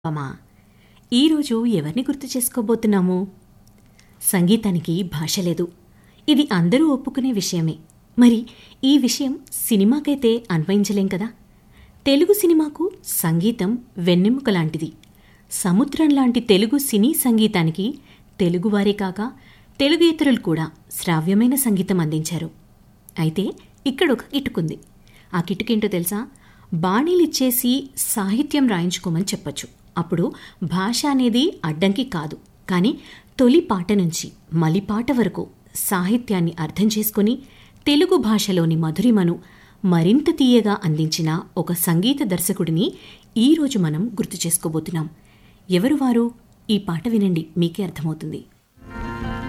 అమ్మా ఈరోజు ఎవరిని గుర్తు చేసుకోబోతున్నాము సంగీతానికి భాష లేదు ఇది అందరూ ఒప్పుకునే విషయమే మరి ఈ విషయం సినిమాకైతే అన్వయించలేం కదా తెలుగు సినిమాకు సంగీతం వెన్నెముక లాంటిది సముద్రం లాంటి తెలుగు సినీ సంగీతానికి తెలుగువారే కాక తెలుగేతరులు కూడా శ్రావ్యమైన సంగీతం అందించారు అయితే ఇక్కడ ఒక కిటుకుంది ఆ కిటుకేంటో తెలుసా బాణీలిచ్చేసి సాహిత్యం రాయించుకోమని చెప్పొచ్చు అప్పుడు భాష అనేది అడ్డంకి కాదు కానీ తొలి పాట నుంచి మలిపాట వరకు సాహిత్యాన్ని అర్థం చేసుకుని తెలుగు భాషలోని మధురిమను మరింత తీయగా అందించిన ఒక సంగీత దర్శకుడిని ఈరోజు మనం గుర్తు చేసుకోబోతున్నాం ఎవరు వారు ఈ పాట వినండి మీకే అర్థమవుతుంది